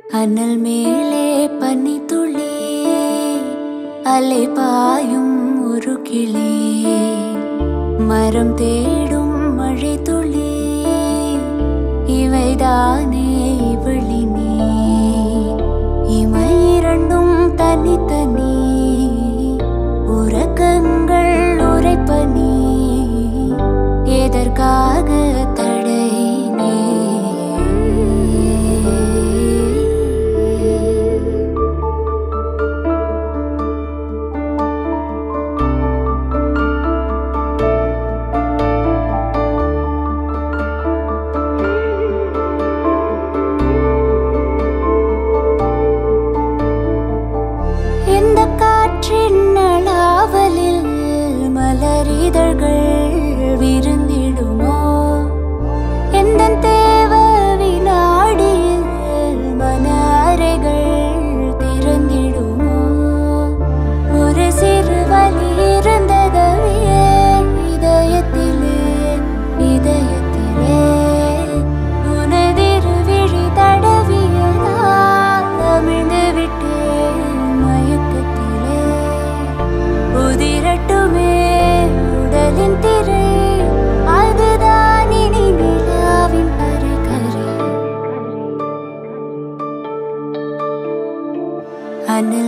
அனல் மேலே பனி துளி அலை பாயும் ஒரு கிளி மரம் தேடும் மழை துளி இவைதானே இவளி நீ இமை இரண்டும் தனித்தனி உறக்கங்கள் உரைப்பனி எதற்காக தடை நீ எந்த காற்றின் நலாவலில் மலரிதழ்கள் விருந்திடுமோ எந்த தேவ வினாடியில் மன அறைகள் திறந்திடுமோ ஒரு சிறு வலி இருந்ததவே இதயத்திலே இதயத்திலே உனதிரு விழி தடவியதால் அமிழ்ந்து விட்டேன் மயக்கத்திலே உதிரட்டுமே உடலின் திரை அதுதான் இனி நிலாவின் அருகரை அனல்